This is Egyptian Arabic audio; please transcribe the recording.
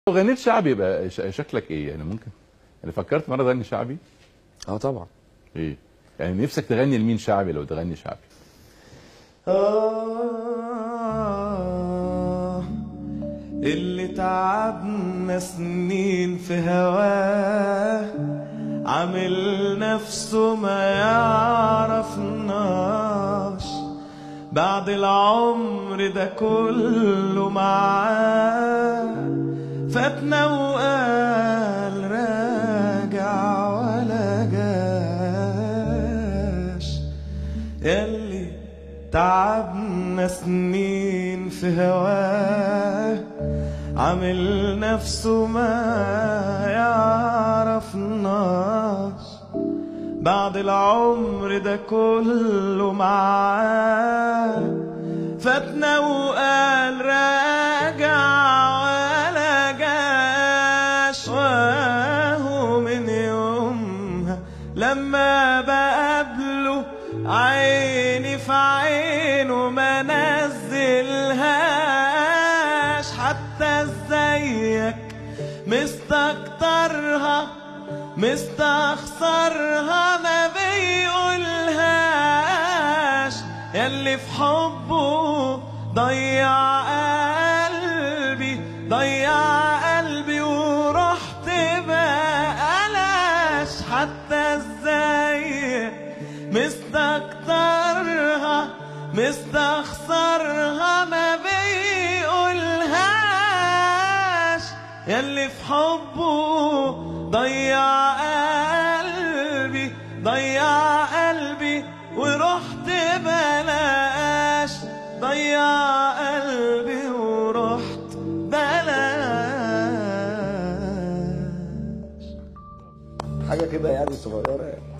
لو غنيت شعبي يبقى ش- شكلك ايه يعني ممكن يعني فكرت مره تغني شعبي اه طبعا ايه يعني نفسك تغني لمين شعبي لو تغني شعبي آه اللي تعبنا سنين في هواه عامل نفسه ما يعرفناش بعد العمر ده كله معاه فاتنا وقال راجع ولا جاش يلي تعبنا سنين في هواه عامل نفسه ما يعرفناش بعد العمر ده كله معاه فاتنا وقال راجع ولا جاش وهو من يومها لما بقابله عيني في عينه ما نزلهاش حتى ازيك مستكترها مستخسرها ما بيقولهاش ياللي في حبه ضيع قلبي ضيع قلبي ورحت بقلاش حتى ازاي مستكترها مستخسرها ما بيقولهاش ياللي في حبه ضيع قلبي ضيع قلبي ورحت بلاش ضيع قلبي ورحت بلاش حاجه كده يعني صغيره يعني